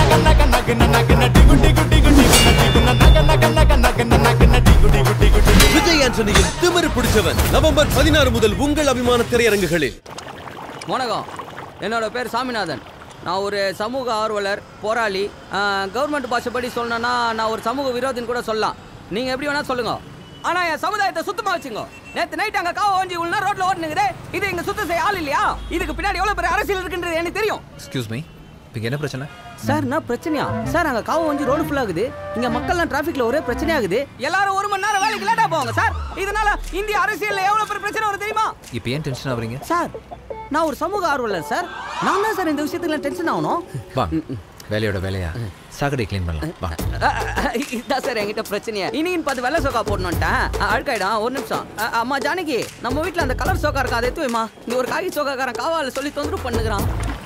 விஜய் ஆண்டனியின் திமிரு பிடிச்சவன் நவம்பர் பதினாறு முதல் உங்கள் அபிமான திரையரங்குகளில் வணக்கம் என்னோட பேர் சாமிநாதன் நான் ஒரு சமூக ஆர்வலர் போராளி கவர்மெண்ட் பாஷைப்படி சொல்லணும்னா நான் ஒரு சமூக விரோதின்னு கூட சொல்லலாம் நீங்கள் எப்படி வேணா சொல்லுங்க ஆனால் என் சமுதாயத்தை சுத்தமாக வச்சுங்க நேற்று நைட் அங்கே காவ ஓஞ்சி உள்ள ரோட்டில் ஓட்டுனுங்குதே இது இங்கே சுத்தம் செய்ய ஆள் இல்லையா இதுக்கு பின்னாடி எவ்வளோ பெரிய அரசியல் இருக்குன்றது எனக்கு தெரியும் எக்ஸ்கியூஸ் மீ இப்போ என்ன பிரச்சனை சார் என்ன பிரச்சனையா சார் அங்க காவ வந்து ரோடு ஃபுல் ஆகுது இங்க மக்கள்லாம் டிராஃபிக்ல ஒரே பிரச்சனை ஆகுது எல்லாரும் ஒரு மணி நேரம் வேலைக்கு லேட்டா போவாங்க சார் இதனால இந்திய அரசியல்ல எவ்வளவு பெரிய பிரச்சனை வரும் தெரியுமா இப்போ ஏன் டென்ஷன் ஆகுறீங்க சார் நான் ஒரு சமூக ஆர்வலர் சார் நான் தான் சார் இந்த விஷயத்துக்கு டென்ஷன் ஆகணும் வா வேலையோட வேலையா சாக்கடை க்ளீன் பண்ணலாம் வா இதான் சார் என்கிட்ட பிரச்சனையா இனியும் பார்த்து வெள்ளை சோக்கா போடணுன்ட்டேன் அழுக்காயிடும் ஒரு நிமிஷம் அ, அம்மா ஜானகி நம்ம வீட்ல அந்த கலர் சோக்கா இருக்கா அதை எடுத்து வைமா இங்க ஒரு காகி சோக்காக்காரன் காவால சொல்லி தொந்தரவு பண்ணுகிறான்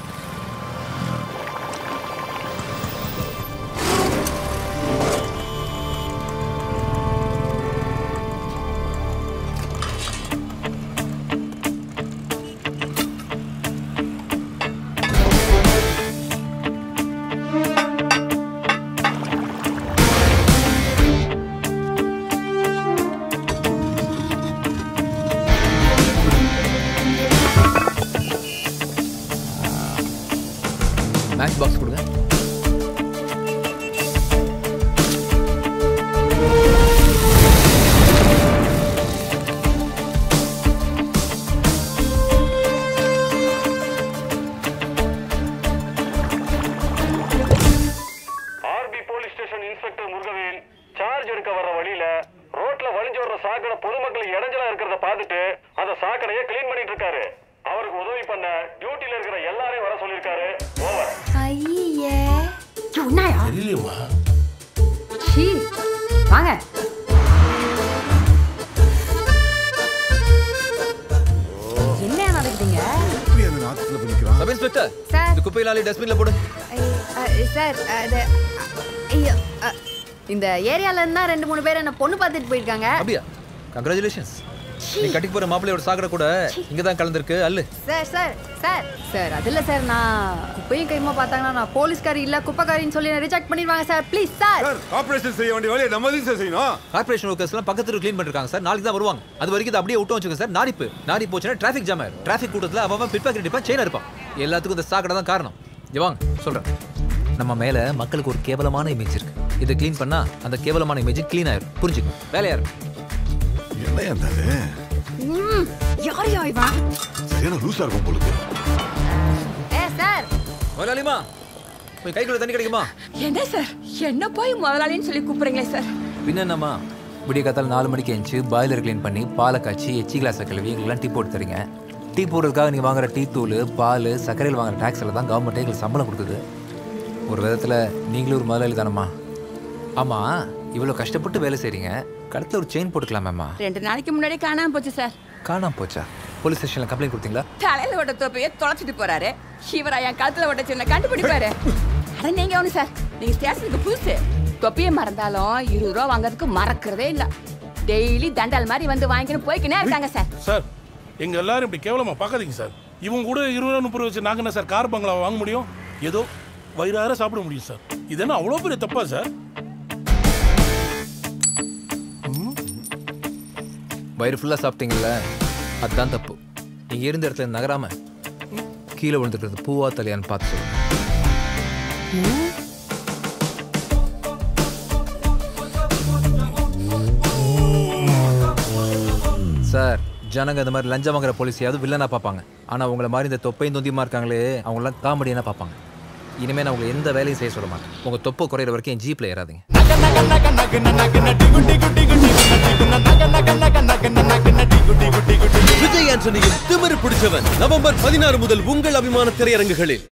மேட்ச் பாக்ஸ் கொடுங்க RP police station inspector Murugavel charge எடுக்க வர்ற வழியில ரோட்ல வழிஞ்சு வர்ற சாக்கடை பொதுமக்கள் இடைஞ்சலா இருக்கிறத பார்த்துட்டு அந்த சாக்கடையை க்ளீன் பண்ணிட்டு இருக்காரு அவருக்கு உதவி பண்ண டியூட்டில இருக்கிற எல்லாரையும் வர சொல்லியிருக்காரு ஓவர் ஐயே என்னயா தெரியலையம்மா சீ வாங்க என்ன நடக்குதுங்க இப்படி அந்த நாத்தத்துல பண்ணிக்கிறான் சப் இன்ஸ்பெக்டர் சார். இந்த குப்பையிலாலி டஸ்ட்பின்ல போடு சார் அது ஐயோ அ, இந்த ஏரியால இருந்தா ரெண்டு மூணு பேர் என்ன பொண்ணு பார்த்துட்டு போயிருக்காங்க அப்படியா கங்க்ராச்சுலேஷன்ஸ் நீ கட்டிக்கு போற மாப்பிள்ளையோட சாக்கடை கூட இங்க தான் கலந்துருக்கு அல்லு சார் சார் சார் சார் அது இல்ல சார் நான் குப்பையும் கைமா பார்த்தாங்கன்னா நான் போலீஸ்காரி இல்ல குப்பைக்காரின்னு சொல்லி ரிஜெக்ட் பண்ணிடுவாங்க sir please sir sir operation செய்ய வேண்டிய வேலையை நம்ம தான் சார் செய்யணும் கார்பரேஷன் ஒர்க்கர்ஸ் எல்லாம் பக்கத்துல க்ளீன் பண்ணிருக்காங்க சார் நாளைக்கு தான் வருவாங்க அது வரைக்கும் இதை அப்படியே விட்டு வச்சுக்கோங்க சார் நாரிப்பு நாரி போச்சுன்னா டிராஃபிக் ஜாம் ஆயிரும் டிராஃபிக் கூட்டத்துல அவன் பிட்பாக்கெட் அடிப்பான் செயின் இருப்பான் எல்லாத்துக்கும் இந்த சாக்கடை தான் காரணம் இங்க வாங்க சொல்றேன் நம்ம மேல மக்களுக்கு ஒரு கேவலமான இமேஜ் இருக்கு இதை க்ளீன் பண்ணா அந்த கேவலமான இமேஜ் க்ளீன் ஆயிரும் புரிஞ்சுக்கோ வேலையா இருக்கும் என்ன இருந்தாரு ம், யார் யா இவன் சரியான லூசா இருக்கும் போலுக்கு ஏ சார் முதலாளிமா போய் கைக்குள்ள தண்ணி கிடைக்குமா என்ன சார் என்ன போய் முதலாளின்னு சொல்லி கூப்பிடுறீங்களே சார் பின்ன என்னம்மா விடிய காத்தால நாலு மணிக்கு எழுந்துச்சு பாய்லர் க்ளீன் பண்ணி பாலை காய்ச்சி எச்சி கிளாஸை கழுவி எங்களுக்குலாம் டீ போட்டு தரீங்க டீ போடுறதுக்காக நீங்கள் வாங்குற டீ தூள் பால் சர்க்கரையில் வாங்குற டேக்ஸில் தான் கவர்மெண்ட்டே எங்களுக்கு சம்பளம் கொடுக்குது ஒரு விதத்தில் நீங்களும் ஒரு முதலாளி தானம்மா ஆமாம் இவ்வளோ கஷ்டப்பட்டு வேலை செய்கிறீங்க கழுத்தில் ஒரு செயின் போட்டுக்கலாமேம்மா ரெண்டு நாளைக்கு முன்னாடி காணாம போச்சு சார் காணாம போச்சா போலீஸ் ஸ்டேஷனில் கம்ப்ளைண்ட் கொடுத்தீங்களா தலையில ஓட்ட தொப்பையே தொலைச்சிட்டு போறாரு இவரா என் கழுத்துல ஓட்ட சின்ன கண்டுபிடிப்பாரு அட நீங்க ஒண்ணு சார் நீங்க ஸ்டேஷனுக்கு புதுசு தொப்பியை மறந்தாலும் இருபது ரூபா வாங்குறதுக்கு மறக்கிறதே இல்ல டெய்லி தண்டால் மாதிரி வந்து வாங்கின்னு போய்க்கினே இருக்காங்க சார் சார் எங்க எல்லாரும் இப்படி கேவலமா பார்க்காதீங்க சார் இவங்க கூட இருபது ரூபா முப்பது ரூபா வச்சு நாங்க என்ன சார் கார் பங்களா வாங்க முடியும் ஏதோ வயிறார சாப்பிட முடியும் சார் இது என்ன அவ்வளோ பெரிய தப்பா சார் வயிறு ஃபுல்லாக சாப்பிட்டீங்கல்ல அதுதான் தப்பு நீங்கள் இருந்த இடத்துல நகராம கீழே விழுந்துருக்கிறது பூவா தலையான்னு பார்த்து சொல்லுங்க சார் ஜனங்க இந்த மாதிரி லஞ்சம் வாங்குற போலீஸையாவது வில்லனா பார்ப்பாங்க ஆனால் உங்களை மாதிரி இந்த தொப்பையும் தொந்தியுமா இருக்காங்களே அவங்களாம் காமெடியான பார்ப்பாங்க இனிமேல் நான் உங்களை எந்த வேலையும் செய்ய சொல்ல மாட்டேன் உங்கள் தொப்பை குறையிற வரைக்கும் என் ஜீப்பில் ஏறாதீங்க விஜய் ஆண்டனியின் திமிரு பிடிச்சவன் நவம்பர் பதினாறு முதல் உங்கள் அபிமான திரையரங்குகளில்